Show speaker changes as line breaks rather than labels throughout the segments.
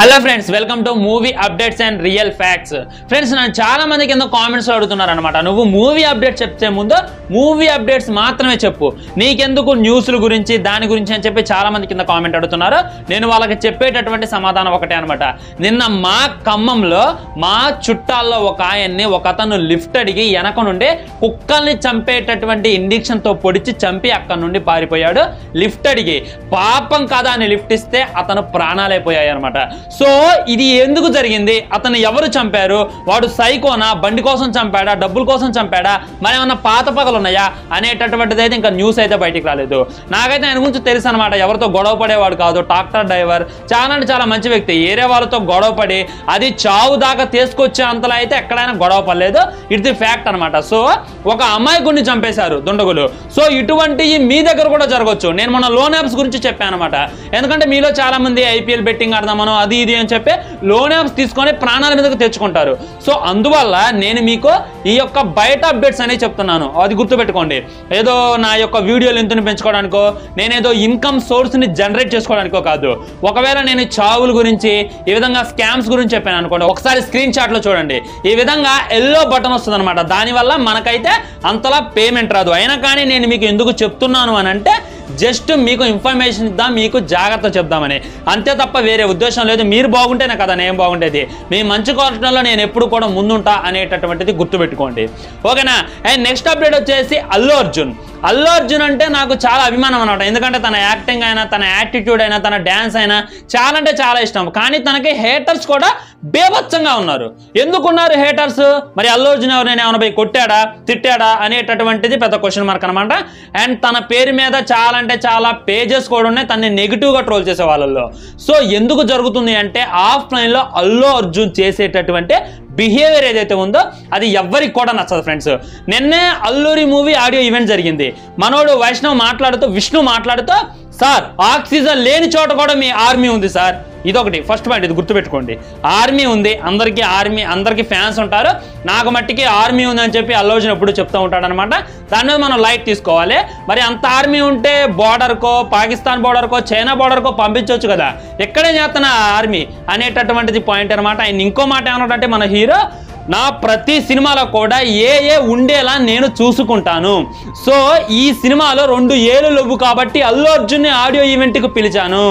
hello friends welcome to movie updates and real facts friends నన్ను చాలా మంది కింద కామెంట్స్ అడుగుతున్నారు అనమాట నువ్వు మూవీ అప్డేట్ చెప్తే ముందు మూవీ అప్డేట్స్ మాత్రమే చెప్పు నీకెందుకు న్యూస్ల గురించి దాని గురించి అని చెప్పి చాలా మంది కింద కామెంట్ అడుగుతున్నారు నేను వాళ్ళకి చెప్పేటటువంటి సమాధానం ఒకటే అనమాట నిన్న మా ఖమ్మంలో మా చుట్టాల్లో ఒక ఆయన్ని ఒక అతను లిఫ్ట్ అడిగి వెనక నుండి కుక్కల్ని చంపేటటువంటి ఇండిక్షన్ తో పొడిచి చంపి అక్కడ నుండి పారిపోయాడు లిఫ్ట్ అడిగి పాపం కదా అని లిఫ్ట్ ఇస్తే అతను ప్రాణాలైపోయాయి అనమాట సో ఇది ఎందుకు జరిగింది అతను ఎవరు చంపారు వాడు సైకోనా బండి కోసం చంపాడా డబ్బుల కోసం చంపాడా మరి ఏమన్నా పాత పగలు ఉన్నాయా అనేటటువంటిది అయితే ఇంకా న్యూస్ అయితే బయటికి రాలేదు నాకైతే ఆయన గురించి తెలుసు అనమాట ఎవరితో గొడవ పడేవాడు కాదు ట్రాక్టర్ డ్రైవర్ చాలా అంటే చాలా మంచి వ్యక్తి ఏరే వాళ్ళతో గొడవ పడి అది చావు దాకా తీసుకొచ్చే అంతలో అయితే ఎక్కడైనా గొడవ పడలేదు ఇది ఫ్యాక్ట్ అనమాట సో ఒక అమాయకుడిని చంపేశారు దుండగులు సో ఇటువంటి మీ దగ్గర కూడా జరగవచ్చు నేను మొన్న లోన్ యాప్స్ గురించి చెప్పాను అనమాట ఎందుకంటే మీలో చాలా మంది ఐపీఎల్ బెట్టింగ్ ఆడదామనో అది ఇది అని చెప్పి లోన్ యాప్స్ తీసుకొని ప్రాణాల మీదకి తెచ్చుకుంటారు సో అందువల్ల నేను మీకు ఈ యొక్క బయట అప్డేట్స్ అనేవి చెప్తున్నాను అది గుర్తుపెట్టుకోండి ఏదో నా యొక్క వీడియో లెంత్ని పెంచుకోవడానికో నేనేదో ఇన్కమ్ సోర్స్ని జనరేట్ చేసుకోవడానికో కాదు ఒకవేళ నేను చావుల గురించి ఈ విధంగా స్కామ్స్ గురించి చెప్పాను అనుకోండి ఒకసారి స్క్రీన్ షాట్లో చూడండి ఈ విధంగా ఎల్లో బటన్ వస్తుంది అనమాట దానివల్ల మనకైతే అంతలా పేమెంట్ రాదు అయినా కానీ నేను మీకు ఎందుకు చెప్తున్నాను అని అంటే జస్ట్ మీకు ఇన్ఫర్మేషన్ ఇద్దాం మీకు జాగ్రత్త చెప్దామని అంతే తప్ప వేరే ఉద్దేశం లేదు మీరు బాగుంటేనే కదా నేను బాగుండేది మీ మంచి కోరటంలో నేను ఎప్పుడు కూడా ముందుంటా అనేటటువంటిది గుర్తుపెట్టుకోండి ఓకేనా అండ్ నెక్స్ట్ అప్డేట్ వచ్చేసి అల్లు అర్జున్ అల్లు అర్జున్ అంటే నాకు చాలా అభిమానం అనమాట ఎందుకంటే తన యాక్టింగ్ అయినా తన యాటిట్యూడ్ అయినా తన డ్యాన్స్ అయినా చాలా అంటే చాలా ఇష్టం కానీ తనకి హేటర్స్ కూడా బేభత్సంగా ఉన్నారు ఎందుకున్నారు హేటర్స్ మరి అల్లు అర్జున్ ఎవరైనా ఏమైనా పోయి కొట్టాడా తిట్టాడా అనేటటువంటిది పెద్ద క్వశ్చన్ మార్క్ అనమాట అండ్ తన పేరు మీద చాలా అంటే చాలా పేజెస్ కూడా ఉన్నాయి తనని నెగిటివ్గా ట్రోల్ చేసే వాళ్ళల్లో సో ఎందుకు జరుగుతుంది అంటే ఆఫ్లైన్లో అల్లు అర్జున్ చేసేటటువంటి బిహేవియర్ ఏదైతే ఉందో అది ఎవ్వరికి కూడా నచ్చదు ఫ్రెండ్స్ నిన్నే అల్లూరి మూవీ ఆడియో ఈవెంట్ జరిగింది మనోడు వైష్ణవ్ మాట్లాడుతూ విష్ణు మాట్లాడుతూ సార్ ఆక్సిజన్ లేని చోట కూడా మీ ఆర్మీ ఉంది సార్ ఇదొకటి ఫస్ట్ పాయింట్ ఇది గుర్తుపెట్టుకోండి ఆర్మీ ఉంది అందరికీ ఆర్మీ అందరికీ ఫ్యాన్స్ ఉంటారు నాకు మట్టికి ఆర్మీ ఉంది అని చెప్పి అల్లు అర్జున్ ఎప్పుడు చెప్తూ ఉంటాడు అనమాట దాని మీద మనం లైట్ తీసుకోవాలి మరి అంత ఆర్మీ ఉంటే బార్డర్కో పాకిస్తాన్ బార్డర్కో చైనా బార్డర్కో పంపించవచ్చు కదా ఎక్కడే చేస్తున్న ఆర్మీ అనేటటువంటిది పాయింట్ అనమాట ఆయన ఇంకో మాట ఏమన్నాడంటే మన హీరో నా ప్రతి సినిమాలో కూడా ఏ ఏ ఉండేలా నేను చూసుకుంటాను సో ఈ సినిమాలో రెండు ఏళ్ళు లేవు కాబట్టి అల్లు అర్జున్ని ఆడియో ఈవెంట్కి పిలిచాను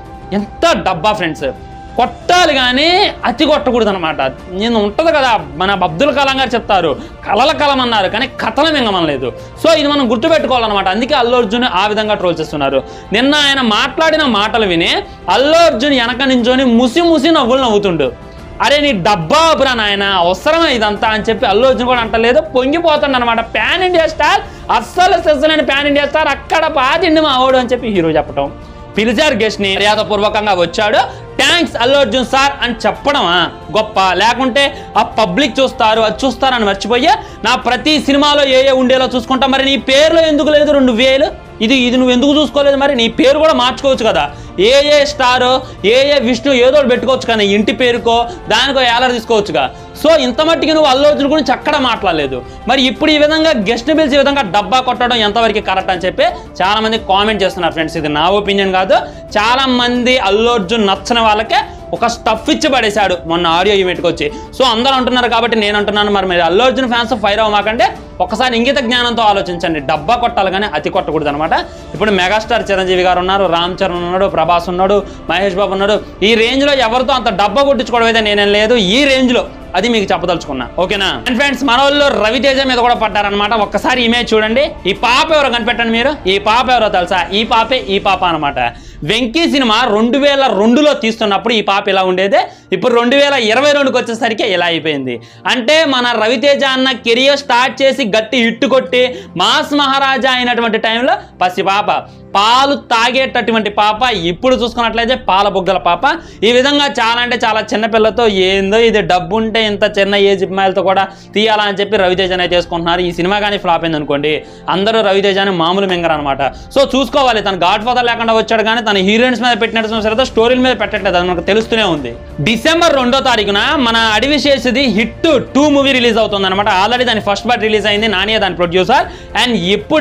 ఎంత డబ్బా ఫ్రెండ్స్ కొట్టాలి కానీ అతి కొట్టకూడదు అనమాట నేను ఉంటుంది కదా మన అబ్దుల్ కలాం గారు చెప్తారు కలల కలం అన్నారు కానీ కథల మింగమనలేదు సో ఇది మనం గుర్తుపెట్టుకోవాలన్నమాట అందుకే అల్లు అర్జున్ ఆ విధంగా ట్రోల్ చేస్తున్నారు నిన్న ఆయన మాట్లాడిన మాటలు విని అల్లు అర్జున్ వెనక నించొని ముసి ముసి నవ్వులు నవ్వుతుండు అరే నీ డబ్బా బ్రా నాయన అవసరమా ఇదంతా అని చెప్పి అల్లు అర్జున్ కూడా అంటలేదు పొంగిపోతుంది అనమాట ప్యాన్ ఇండియా స్టార్ అస్సలు సెసలేని ప్యాన్ ఇండియా స్టార్ అక్కడ పాతిండి మా ఓడు అని చెప్పి హీరో చెప్పటం పిలిచారు గెస్ట్ ని మర్యాదపూర్వకంగా వచ్చాడు థ్యాంక్స్ అల్లు అర్జున్ సార్ అని చెప్పడమా గొప్ప లేకుంటే ఆ పబ్లిక్ చూస్తారు అది చూస్తారని మర్చిపోయి నా ప్రతి సినిమాలో ఏ ఏ ఉండేలా చూసుకుంటా మరి నీ పేరులో ఎందుకు లేదు రెండు వేలు ఇది ఇది నువ్వు ఎందుకు చూసుకోలేదు మరి నీ పేరు కూడా మార్చుకోవచ్చు కదా ఏ ఏ స్టార్ ఏ ఏ విష్ణు ఏదో ఒకటి పెట్టుకోవచ్చు కానీ ఇంటి పేరుకో దానికో ఏలర్ తీసుకోవచ్చుగా సో ఇంత మట్టికి నువ్వు అల్లు అర్జున్ గురించి అక్కడ మాట్లాడలేదు మరి ఇప్పుడు ఈ విధంగా గెస్ట్ బిల్స్ ఈ విధంగా డబ్బా కొట్టడం ఎంతవరకు కరెక్ట్ అని చెప్పి చాలా మంది కామెంట్ చేస్తున్నారు ఫ్రెండ్స్ ఇది నా ఒపీనియన్ కాదు చాలా మంది అల్లు అర్జున్ నచ్చని వాళ్ళకే ఒక స్టఫ్ ఇచ్చి పడేశాడు మొన్న ఆడియో ఈవెంట్కి వచ్చి సో అందరూ అంటున్నారు కాబట్టి నేను అంటున్నాను మరి మీరు అల్లు అర్జున్ ఫ్యాన్స్ ఫైర్ అవ్వమాకంటే ఒకసారి ఇంగిత జ్ఞానంతో ఆలోచించండి డబ్బా కొట్టాలి కానీ అతి కొట్టకూడదు అనమాట ఇప్పుడు మెగాస్టార్ చిరంజీవి గారు ఉన్నారు రామ్ చరణ్ ఉన్నాడు ప్రభాస్ ఉన్నాడు మహేష్ బాబు ఉన్నాడు ఈ రేంజ్లో ఎవరితో అంత డబ్బా కొట్టించుకోవడం అయితే నేనేం లేదు ఈ రేంజ్లో అది మీకు చెప్పదలుచుకున్నా ఓకేనా అండ్ ఫ్రెండ్స్ మన వాళ్ళు రవితేజ మీద కూడా పడ్డారనమాట ఒక్కసారి ఇమేజ్ చూడండి ఈ పాప ఎవరో కనిపెట్టండి మీరు ఈ పాప ఎవరో తెలుసా ఈ పాపే ఈ పాప అనమాట వెంకీ సినిమా రెండు వేల రెండులో తీస్తున్నప్పుడు ఈ పాప ఇలా ఉండేదే ఇప్పుడు రెండు వేల ఇరవై రెండుకి వచ్చేసరికి ఇలా అయిపోయింది అంటే మన రవితేజ అన్న కెరియర్ స్టార్ట్ చేసి గట్టి హిట్టు కొట్టి మాస్ మహారాజా అయినటువంటి టైంలో పసి పాప పాలు తాగేటటువంటి పాప ఇప్పుడు చూసుకున్నట్లయితే పాల బుగ్గల పాప ఈ విధంగా చాలా అంటే చాలా చిన్న పిల్లతో ఏందో ఇది డబ్బు ఉంటే ఇంత చిన్న ఏజ్ అమ్మాయిలతో కూడా తీయాలా అని చెప్పి రవితేజనే చేసుకుంటున్నారు ఈ సినిమా కానీ ఫ్లాప్ అయింది అనుకోండి అందరూ రవితేజని మామూలు మింగర్ అనమాట సో చూసుకోవాలి తన గాడ్ ఫాదర్ లేకుండా వచ్చాడు కానీ తన హీరోయిన్స్ మీద పెట్టినట్టు సరే స్టోరీల మీద పెట్టట్లేదు అది మనకు తెలుస్తూనే ఉంది డిసెంబర్ రెండో తారీఖున మన అడవి చేసేది హిట్ టూ మూవీ రిలీజ్ అవుతుంది అనమాట ఆల్రెడీ దాని ఫస్ట్ పార్ట్ రిలీజ్ అయింది నానియా దాని ప్రొడ్యూసర్ అండ్ ఇప్పుడు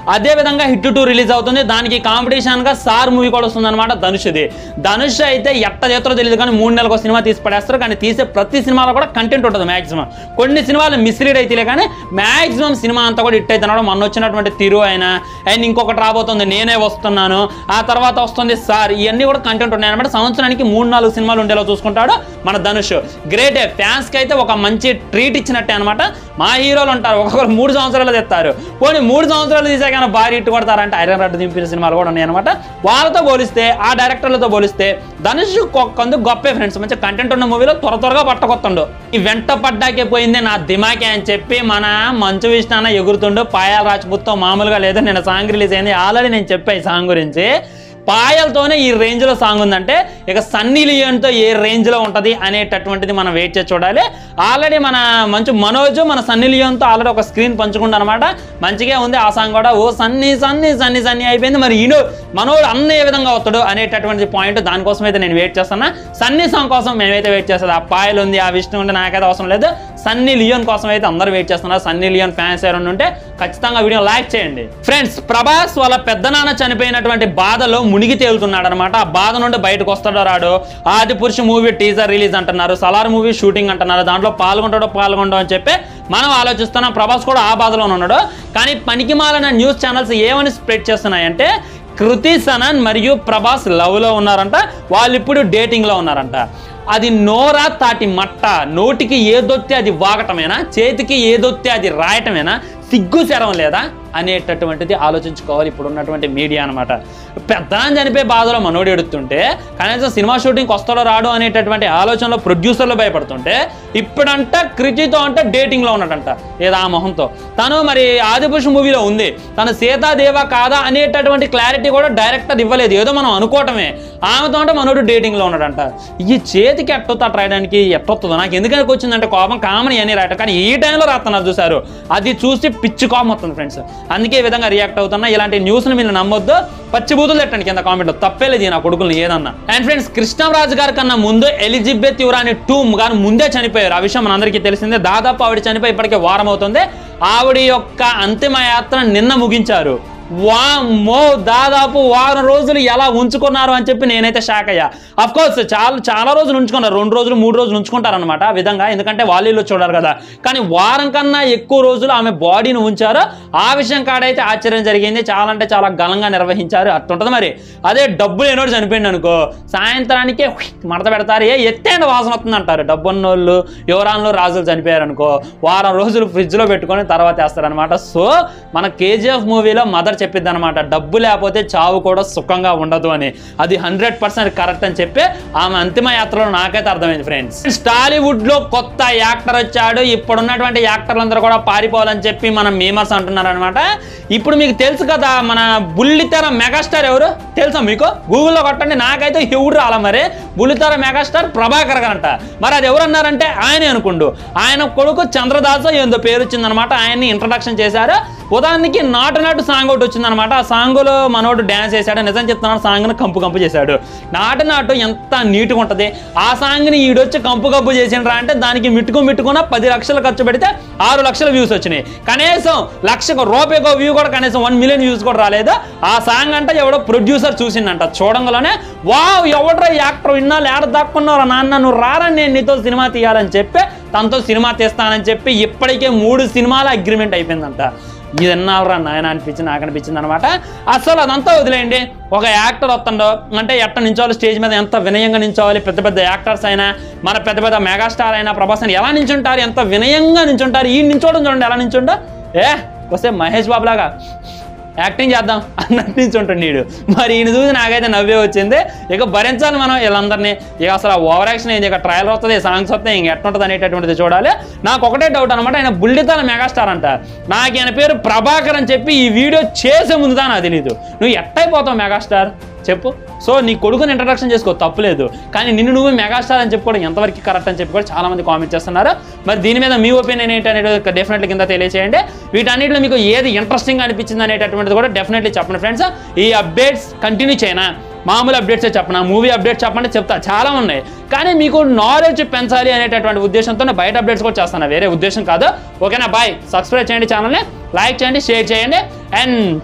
అదే విధంగా హిట్ టూ రిలీజ్ అవుతుంది దానికి కాంపిటీషన్ గా సార్ మూవీ కూడా వస్తుంది అనమాట ధనుష్ది ధనుష్ అయితే ఎట్ట చేస్తారో తెలియదు కానీ మూడు నెలలకు సినిమా తీసి పడేస్తారు కానీ తీసే ప్రతి సినిమాలో కూడా కంటెంట్ ఉంటుంది మాక్సిమం కొన్ని సినిమాలు మిస్లీడ్ అయితే కానీ మాక్సిమం సినిమా అంతా కూడా హిట్ అయితే మొన్న వచ్చినటువంటి తిరు అయినా అండ్ ఇంకొకటి రాబోతుంది నేనే వస్తున్నాను ఆ తర్వాత వస్తుంది సార్ ఇవన్నీ కూడా కంటెంట్ ఉన్నాయి అనమాట సంవత్సరానికి మూడు నాలుగు సినిమాలు ఉండేలా చూసుకుంటాడు మన ధనుష్ గ్రేటే ఫ్యాన్స్ కి అయితే ఒక మంచి ట్రీట్ ఇచ్చినట్టే అనమాట మా హీరోలు ఉంటారు ఒక్కొక్కరు మూడు సంవత్సరాలు తెస్తారు పోనీ మూడు సంవత్సరాలు తీసాక భారీ హిట్ కొడతారంటే ఐరన్ రెడ్ దింపిన సినిమాలు కూడా ఉన్నాయి అనమాట వాళ్ళతో పోలిస్తే ఆ డైరెక్టర్లతో పోలిస్తే ధనుష్ కొందుకు గొప్పే ఫ్రెండ్స్ మంచి కంటెంట్ ఉన్న మూవీలో త్వర త్వరగా పట్టకొత్తండు ఈ వెంట పడ్డాకే పోయింది నా దిమాకే అని చెప్పి మన మంచు విష్ణాన ఎగురుతుండు పాయాల రాజ్పుత్తో మామూలుగా లేదు నేను సాంగ్ రిలీజ్ అయింది ఆల్రెడీ నేను చెప్పా ఈ సాంగ్ గురించి పాయలతోనే ఈ రేంజ్లో సాంగ్ ఉందంటే ఇక సన్నీ లియోన్తో ఏ రేంజ్లో ఉంటుంది అనేటటువంటిది మనం వెయిట్ చేసి చూడాలి ఆల్రెడీ మన మంచి మనోజ్ మన సన్నీ లియోన్తో ఆల్రెడీ ఒక స్క్రీన్ పంచుకుంటా అనమాట మంచిగా ఉంది ఆ సాంగ్ కూడా ఓ సన్నీ సన్నీ సన్నీ సన్నీ అయిపోయింది మరి ఈయన మనోడు అన్న ఏ విధంగా వస్తాడు అనేటటువంటి పాయింట్ దానికోసం అయితే నేను వెయిట్ చేస్తున్నా సన్నీ సాంగ్ కోసం మేమైతే వెయిట్ చేస్తుంది ఆ పాయలు ఉంది ఆ విష్ణు ఉంది నాకైతే అవసరం లేదు సన్నీ లియోన్ కోసం అయితే అందరూ వెయిట్ చేస్తున్నారు సన్నీ లియోన్ ఫ్యాన్స్ ఎవరైనా ఉంటే ఖచ్చితంగా వీడియో లైక్ చేయండి ఫ్రెండ్స్ ప్రభాస్ వాళ్ళ పెద్దనాన్న చనిపోయినటువంటి బాధలో మునిగి తేలుతున్నాడు అనమాట ఆ బాధ నుండి బయటకు వస్తాడో రాడు ఆది పురుష మూవీ టీజర్ రిలీజ్ అంటున్నారు సలార్ మూవీ షూటింగ్ అంటున్నారు దాంట్లో పాల్గొంటాడో పాల్గొంటాడో అని చెప్పి మనం ఆలోచిస్తున్నాం ప్రభాస్ కూడా ఆ బాధలోనే ఉన్నాడు కానీ పనికిమాలిన న్యూస్ ఛానల్స్ ఏమని స్ప్రెడ్ చేస్తున్నాయంటే కృతి సనన్ మరియు ప్రభాస్ లవ్లో ఉన్నారంట వాళ్ళు ఇప్పుడు డేటింగ్లో ఉన్నారంట అది నోరా తాటి మట్ట నోటికి ఏదొత్తే అది వాగటమేనా చేతికి ఏదొత్తే అది రాయటమేనా సిగ్గు శరం లేదా అనేటటువంటిది ఆలోచించుకోవాలి ఇప్పుడు ఉన్నటువంటి మీడియా అనమాట పెద్దనాన్ని చనిపోయే బాధలో మనోడు ఎడుతుంటే కనీసం సినిమా షూటింగ్కి వస్తాడో రాడు అనేటటువంటి ఆలోచనలో ప్రొడ్యూసర్లు భయపడుతుంటే ఇప్పుడంట కృతితో అంటే డేటింగ్లో ఉన్నాడంట ఏదో ఆ మొహంతో తను మరి ఆదిపురుష మూవీలో ఉంది తను సీతాదేవ కాదా అనేటటువంటి క్లారిటీ కూడా డైరెక్టర్ ఇవ్వలేదు ఏదో మనం అనుకోవటమే ఆమెతో అంటే మనోడు డేటింగ్లో ఉన్నాడంట ఈ చేతికి ఎట్టొత్తా రాయడానికి ఎట్టొస్తుందో నాకు ఎందుకని వచ్చిందంటే కోపం కామన్ అని రాయటం కానీ ఈ టైంలో రాస్తున్నారు చూసారు అది చూసి పిచ్చి కోపం వస్తుంది ఫ్రెండ్స్ అందుకే ఈ విధంగా రియాక్ట్ అవుతున్నా ఇలాంటి న్యూస్ని మీరు నమ్మొద్దు పచ్చిబూతులు పెట్టండి కింద కామెంట్లో తప్పేలేదు ఈ నా కొడుకుని ఏదన్నా అండ్ ఫ్రెండ్స్ కృష్ణరాజు గారి కన్నా ముందు ఎలిజబెత్ యువరాని టూమ్ గారు ముందే చనిపోయారు ఆ విషయం మనందరికీ తెలిసిందే దాదాపు ఆవిడ చనిపోయి ఇప్పటికే వారం అవుతుంది ఆవిడ యొక్క అంతిమ యాత్ర నిన్న ముగించారు వామ్మో దాదాపు వారం రోజులు ఎలా ఉంచుకున్నారు అని చెప్పి నేనైతే షాక్ అయ్యా అఫ్ కోర్స్ చాలా చాలా రోజులు ఉంచుకున్నారు రెండు రోజులు మూడు రోజులు ఉంచుకుంటారు అనమాట ఆ విధంగా ఎందుకంటే వాళ్ళలో చూడరు కదా కానీ వారం కన్నా ఎక్కువ రోజులు ఆమె బాడీని ఉంచారు ఆ విషయం కాడైతే ఆశ్చర్యం జరిగింది చాలా అంటే చాలా ఘనంగా నిర్వహించారు అట్టుంటది మరి అదే డబ్బు లేనోడు చనిపోయింది అనుకో సాయంత్రానికే హుయ్ మడత పెడతారు ఏ ఎత్తైన వాసన వస్తుంది అంటారు డబ్బు ఉన్నోళ్ళు యువరాన్లు రాజులు చనిపోయారు అనుకో వారం రోజులు ఫ్రిడ్జ్లో పెట్టుకొని తర్వాత వేస్తారనమాట సో మన కేజీఎఫ్ మూవీలో మదర్ చెప్పిద్ది అనమాట డబ్బు లేకపోతే చావు కూడా సుఖంగా ఉండదు అని అది హండ్రెడ్ పర్సెంట్ కరెక్ట్ అని చెప్పి ఆమె అంతిమ యాత్రలో నాకైతే అర్థమైంది ఫ్రెండ్స్ టాలీవుడ్ లో కొత్త యాక్టర్ వచ్చాడు ఇప్పుడున్నటువంటి యాక్టర్లందరూ కూడా పారిపోవాలని చెప్పి మన మేమర్స్ అంటున్నారు అనమాట ఇప్పుడు మీకు తెలుసు కదా మన బుల్లితెర మెగాస్టార్ ఎవరు తెలుసా మీకు గూగుల్లో కొట్టండి నాకైతే ఎవడు రాలా మరి బుల్లితెర మెగాస్టార్ ప్రభాకర్ గారు అంట మరి అది ఎవరు అన్నారంటే ఆయనే అనుకుండు ఆయన కొడుకు చంద్రదాస్ ఏందో పేరు వచ్చిందనమాట ఆయన్ని ఇంట్రడక్షన్ చేశారు ఉదాహరణకి నాటు నాటు సాంగ్ ఒకటి వచ్చిందనమాట ఆ సాంగ్లో మనోడు డ్యాన్స్ చేశాడు నిజం చెప్తున్నాడు సాంగ్ని కంపు కంపు చేశాడు నాటు నాటు ఎంత నీట్గా ఉంటుంది ఆ సాంగ్ని ఈడొచ్చి కంపు కంపు చేసిండ్రా అంటే దానికి మిట్టుకు మిట్టుకున్న పది లక్షలు ఖర్చు పెడితే ఆరు లక్షల వ్యూస్ వచ్చినాయి కనీసం లక్షకు రూపాయికో వ్యూ కూడా కనీసం వన్ మిలియన్ వ్యూస్ కూడా రాలేదు ఆ సాంగ్ అంటే ఎవడో ప్రొడ్యూసర్ చూసిందంట చూడంగానే వావ్ ఎవడ్రా యాక్టర్ ఇన్నాళ్ళు ఏడ దాక్కున్నారా నాన్న నువ్వు రారా నేను నీతో సినిమా తీయాలని చెప్పి తనతో సినిమా తీస్తానని చెప్పి ఇప్పటికే మూడు సినిమాల అగ్రిమెంట్ అయిపోయిందంట ఇది ఎన్నాళ్ళరా నాయన అనిపించింది నాకు అనిపించింది అనమాట అసలు అదంతా వదిలేయండి ఒక యాక్టర్ వస్తుండో అంటే ఎట్ట నించోవాలి స్టేజ్ మీద ఎంత వినయంగా నించోవాలి పెద్ద పెద్ద యాక్టర్స్ అయినా మన పెద్ద పెద్ద మెగాస్టార్ అయినా ప్రభాస్ అయినా ఎలా నించుంటారు ఎంత వినయంగా నించుంటారు ఈ నించోవడం చూడండి ఎలా నించుండో ఏ వస్తే మహేష్ బాబు లాగా యాక్టింగ్ చేద్దాం అన్నట్టు నుంచి ఉంటాడు నీడు మరి ఈయన చూసి నాకైతే నవ్వే వచ్చింది ఇక భరించాలి మనం వీళ్ళందరినీ ఇక అసలు ఓవర్ యాక్షన్ అయింది ఇక ట్రయల్ వస్తుంది సాంగ్స్ వస్తాయి ఇంక ఎట్టుంటుంది అనేటటువంటిది చూడాలి నాకు ఒకటే డౌట్ అనమాట ఆయన బుల్లితాల మెగాస్టార్ అంట నాకు ఆయన పేరు ప్రభాకర్ అని చెప్పి ఈ వీడియో చేసే ముందు నాకు తెలియదు నువ్వు ఎట్టయిపోతావు మెగాస్టార్ చెప్పు సో నీ కొడుకుని ఇంట్రడక్షన్ చేసుకో తప్పులేదు కానీ నిన్ను నువ్వు మెగాస్టార్ అని చెప్పుకోవడం ఎంతవరకు కరెక్ట్ అని చెప్పి కూడా చాలా మంది కామెంట్ చేస్తున్నారు మరి దీని మీద మీ ఒపీనియన్ ఏంటి అనేది డెఫినెట్లీ కింద తెలియచేయండి వీటన్నిటిలో మీకు ఏది ఇంట్రెస్టింగ్ అనిపించింది అనేటటువంటిది కూడా డెఫినెట్లీ చెప్పండి ఫ్రెండ్స్ ఈ అప్డేట్స్ కంటిన్యూ చేయనా మామూలు అప్డేట్సే చెప్పనా మూవీ అప్డేట్స్ చెప్పండి చెప్తా చాలా ఉన్నాయి కానీ మీకు నాలెడ్జ్ పెంచాలి అనేటటువంటి ఉద్దేశంతో నేను బయట అప్డేట్స్ కూడా చేస్తాను వేరే ఉద్దేశం కాదు ఓకేనా బాయ్ సబ్స్క్రైబ్ చేయండి ఛానల్ని లైక్ చేయండి షేర్ చేయండి అండ్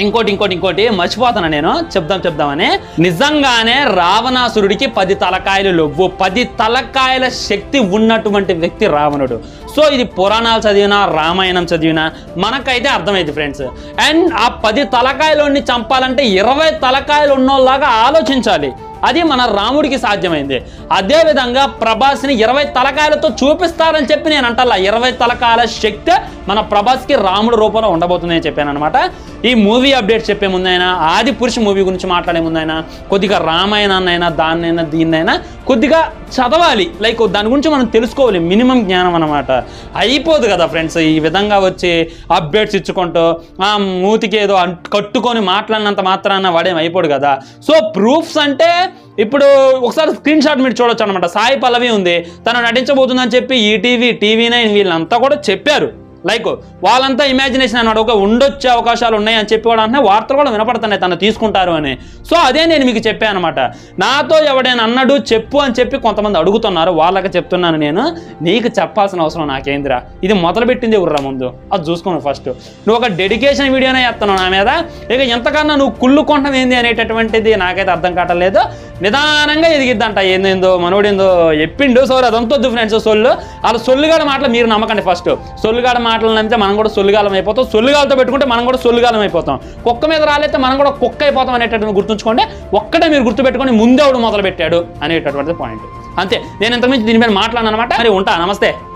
ఇంకోటి ఇంకోటి ఇంకోటి మర్చిపోతాను నేను చెప్దాం చెప్దామని నిజంగానే రావణాసురుడికి పది తలకాయలు లొవ్వు పది తలకాయల శక్తి ఉన్నటువంటి వ్యక్తి రావణుడు సో ఇది పురాణాలు చదివినా రామాయణం చదివినా మనకైతే అర్థమైంది ఫ్రెండ్స్ అండ్ ఆ పది తలకాయలోని చంపాలంటే ఇరవై తలకాయలు ఉన్నోళ్ళలాగా ఆలోచించాలి అది మన రాముడికి సాధ్యమైంది అదే విధంగా ప్రభాస్ని ఇరవై తలకాయలతో చూపిస్తారని చెప్పి నేను అంటల్లా ఇరవై తలకాయల శక్తి మన ప్రభాస్కి రాముడు రూపంలో ఉండబోతుందని చెప్పాను అనమాట ఈ మూవీ అప్డేట్ చెప్పే ముందైనా ఆది పురుష మూవీ గురించి మాట్లాడే ముందైనా కొద్దిగా రామాయణాన్నైనా దాన్నైనా దీన్నైనా కొద్దిగా చదవాలి లైక్ దాని గురించి మనం తెలుసుకోవాలి మినిమం జ్ఞానం అనమాట అయిపోదు కదా ఫ్రెండ్స్ ఈ విధంగా వచ్చి అప్డేట్స్ ఇచ్చుకుంటూ ఆ మూతికి ఏదో అంట్- కట్టుకొని మాట్లాడినంత మాత్రాన వాడేం అయిపోడు కదా సో ప్రూఫ్స్ అంటే ఇప్పుడు ఒకసారి స్క్రీన్ షాట్ మీరు చూడొచ్చు అనమాట సాయి పల్లవి ఉంది తను నటించబోతుందని చెప్పి ఈటీవీ టీవీ నైన్ వీళ్ళంతా కూడా చెప్పారు లైక్ వాళ్ళంతా ఇమాజినేషన్ అన్నాడు ఒక ఉండొచ్చే అవకాశాలు ఉన్నాయి అని చెప్పి కూడా అంటే వార్తలు కూడా వినపడుతున్నాయి తను తీసుకుంటారు అని సో అదే నేను మీకు చెప్పాను అనమాట నాతో ఎవడైనా అన్నాడు చెప్పు అని చెప్పి కొంతమంది అడుగుతున్నారు వాళ్ళకి చెప్తున్నాను నేను నీకు చెప్పాల్సిన అవసరం నాకేందిరా ఇది మొదలుపెట్టింది ఎవర్రా ముందు అది చూసుకోను ఫస్ట్ నువ్వు ఒక డెడికేషన్ వీడియోనే చేస్తున్నావు నా మీద ఇక ఎంతకన్నా నువ్వు కుళ్ళుకుంటాం ఏంది అనేటటువంటిది నాకైతే అర్థం కావట్లేదు నిదానంగా ఎదిగిద్దంట ఏందేందో మనోడేందో చెప్పిండు సో అదంతా వద్దు ఫ్రెండ్స్ సొల్లు వాళ్ళ సొల్లుగాడ మాటలు మీరు నమ్మకండి ఫస్ట్ సొల్లుగాడ మాటలు నమ్మితే మనం కూడా సొల్లుగాలం అయిపోతాం సొల్లుగాలతో పెట్టుకుంటే మనం కూడా సొల్లుగాలం అయిపోతాం కుక్క మీద రాలేస్తే మనం కూడా కుక్క అయిపోతాం అనేటటువంటి గుర్తుంచుకోండి ఒక్కటే మీరు గుర్తుపెట్టుకొని ముందేవుడు మొదలు పెట్టాడు అనేటటువంటి పాయింట్ అంతే నేను ఇంతకుమించి దీని మీద మాట్లాడను అనమాట మరి ఉంటా నమస్తే